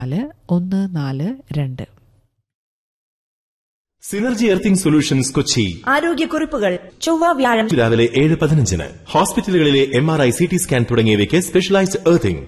നാല് ഒന്ന് നാല് രണ്ട് സിനർജി എർത്തിംഗ് സൊല്യൂഷൻസ് കൊച്ചി ആരോഗ്യക്കുറിപ്പുകൾ ചൊവ്വ വ്യാഴം രാവിലെ ഏഴ് പതിനഞ്ചിന് ഹോസ്പിറ്റലുകളിലെ M R I C T scan തുടങ്ങിയവയ്ക്ക് സ്പെഷ്യലൈസ്ഡ് എർത്തിംഗ്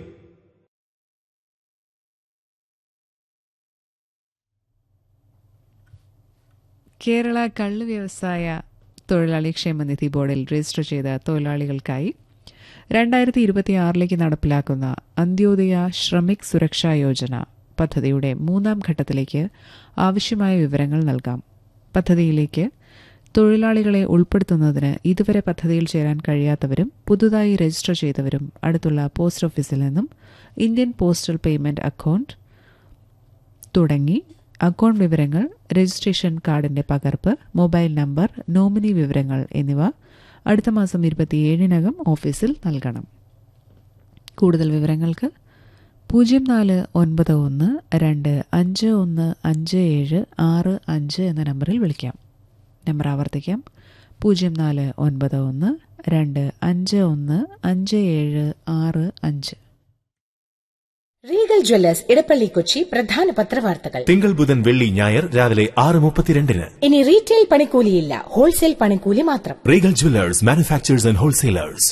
കേരള കള്ള് വ്യവസായ തൊഴിലാളി ക്ഷേമനിധി ബോർഡിൽ രജിസ്റ്റർ ചെയ്ത തൊഴിലാളികൾക്കായി രണ്ടായിരത്തി ഇരുപത്തിയാറിലേക്ക് നടപ്പിലാക്കുന്ന അന്ത്യോദയ ശ്രമിക് സുരക്ഷാ യോജന പദ്ധതിയുടെ മൂന്നാം ഘട്ടത്തിലേക്ക് ആവശ്യമായ വിവരങ്ങൾ നൽകാം പദ്ധതിയിലേക്ക് തൊഴിലാളികളെ ഉൾപ്പെടുത്തുന്നതിന് ഇതുവരെ പദ്ധതിയിൽ ചേരാൻ കഴിയാത്തവരും പുതുതായി രജിസ്റ്റർ ചെയ്തവരും അടുത്തുള്ള പോസ്റ്റ് ഓഫീസിൽ നിന്നും ഇന്ത്യൻ പോസ്റ്റൽ പേയ്മെന്റ് അക്കൗണ്ട് തുടങ്ങി അക്കൗണ്ട് വിവരങ്ങൾ രജിസ്ട്രേഷൻ കാർഡിന്റെ പകർപ്പ് മൊബൈൽ നമ്പർ നോമിനി വിവരങ്ങൾ എന്നിവ അടുത്ത മാസം ഇരുപത്തിയേഴിനകം ഓഫീസിൽ നൽകണം കൂടുതൽ വിവരങ്ങൾക്ക് പൂജ്യം നാല് ഒൻപത് ഒന്ന് രണ്ട് അഞ്ച് ഒന്ന് അഞ്ച് ഏഴ് ആറ് അഞ്ച് എന്ന നമ്പറിൽ വിളിക്കാം നമ്പർ ആവർത്തിക്കാം പൂജ്യം നാല് ഒൻപത് ഒന്ന് രണ്ട് അഞ്ച് ഒന്ന് അഞ്ച് ഏഴ് ആറ് അഞ്ച് റീഗൽ ജ്വല്ലേഴ്സ് ഇടപ്പള്ളി കൊച്ചി പ്രധാന പത്രവാർത്തകൾ തിങ്കൾ ബുധൻ വെള്ളി ഞായർ രാവിലെ ആറ് മുപ്പത്തിരണ്ടിന് ഇനി റീറ്റെയിൽ പണിക്കൂലിയില്ല ഹോൾസെയിൽ പണിക്കൂലി മാത്രം Regal jewellers manufacturers and wholesalers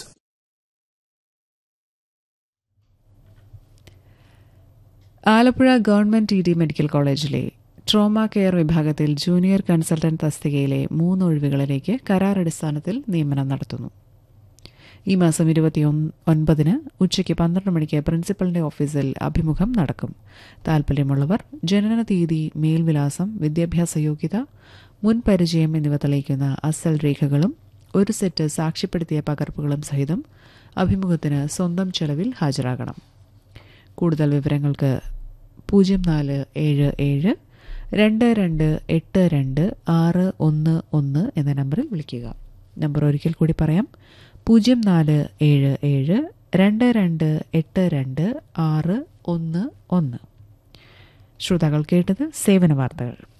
Alappuzha government T D medical കോളേജിലെ ട്രോമ കെയർ വിഭാഗത്തിൽ ജൂനിയർ കൺസൾട്ടന്റ് തസ്തികയിലെ മൂന്ന് ഒഴിവുകളിലേക്ക് കരാർ അടിസ്ഥാനത്തിൽ നിയമനം നടത്തുന്നു ഈ മാസം ഇരുപത്തി ഒൻപതിന് ഉച്ചയ്ക്ക് പന്ത്രണ്ട് മണിക്ക് പ്രിൻസിപ്പലിന്റെ ഓഫീസിൽ അഭിമുഖം നടക്കും താൽപ്പര്യമുള്ളവർ ജനന തീയതി മേൽവിലാസം വിദ്യാഭ്യാസ യോഗ്യത മുൻ പരിചയം എന്നിവ തെളിയിക്കുന്ന അസൽ രേഖകളും ഒരു സെറ്റ് സാക്ഷ്യപ്പെടുത്തിയ പകർപ്പുകളും സഹിതം അഭിമുഖത്തിന് സ്വന്തം ചെലവിൽ ഹാജരാകണം കൂടുതൽ വിവരങ്ങൾക്ക് പൂജ്യം നാല് ഏഴ് ഏഴ് രണ്ട് രണ്ട് എട്ട് രണ്ട് ആറ് ഒന്ന് ഒന്ന് എന്ന നമ്പറിൽ വിളിക്കുക നമ്പർ ഒരിക്കൽ കൂടി പറയാം പൂജ്യം നാല് ഏഴ് ഏഴ് രണ്ട് രണ്ട് എട്ട് രണ്ട് ആറ് ഒന്ന് ഒന്ന് ശ്രോതാക്കൾ കേട്ടത് സേവന വാർത്തകൾ